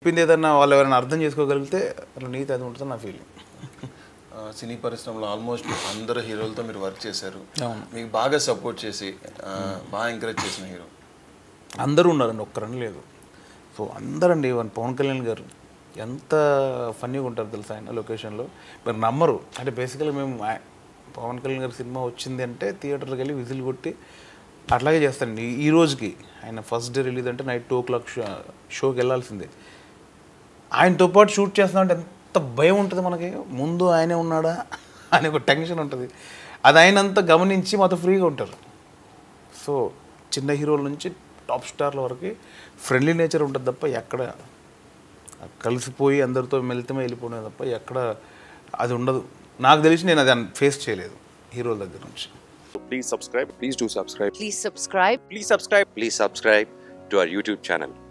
చెప్పింది ఏదన్నా వాళ్ళు ఎవరైనా అర్థం చేసుకోగలిగితే అట్లా నీతి అది ఉంటుంది నా ఫీలింగ్ ఆ, సినీ పరిశ్రమలో ఆల్మోస్ట్ అందరు హీరోలతో మీరు వర్క్ చేశారు అవును. మీకు బాగా సపోర్ట్ చేసి ఆ, బాగా ఎంకరేజ్ చేసిన హీరో అందరూ ఉన్నారండి ఒక్కరని లేదు సో అందరండి ఈవెన్ పవన్ కళ్యాణ్ గారు ఎంత ఫన్నీగా ఉంటారు తెలుసా ఆయన లొకేషన్లో మీరు నమ్మరు అంటే బేసికల్గా మేము ఆ- పవన్ కళ్యాణ్ గారి సినిమా వచ్చింది అంటే థియేటర్కి వెళ్ళి విజిల్ కొట్టి అట్లాగే చేస్తారండి ఈ- ఈ రోజుకి ఆయన ఫస్ట్ డే రిలీజ్ అంటే night two o'clock show షోకి వెళ్ళాల్సిందే ఆయనతో పాటు షూట్ చేస్తున్నామంటే ఎంత భయం ఉంటుంది మనకి ముందు ఆయనే ఉన్నాడా అనే ఒక టెన్షన్ ఉంటుంది అది ఆయనంతా గమనించి మాతో ఫ్రీగా ఉంటారు సో చిన్న హీరోల నుంచి టాప్ స్టార్ల వరకు ఫ్రెండ్లీ నేచర్ ఉంటుంది తప్ప ఎక్కడ కలిసిపోయి అందరితో మెలితమే వెళ్ళిపోవడం తప్ప ఎక్కడ అది ఉండదు నాకు తెలిసి నేను అది ఫేస్ చేయలేదు హీరోల దగ్గర నుంచి Please subscribe. Please do subscribe. Please subscribe. Please subscribe. Please subscribe to our YouTube channel.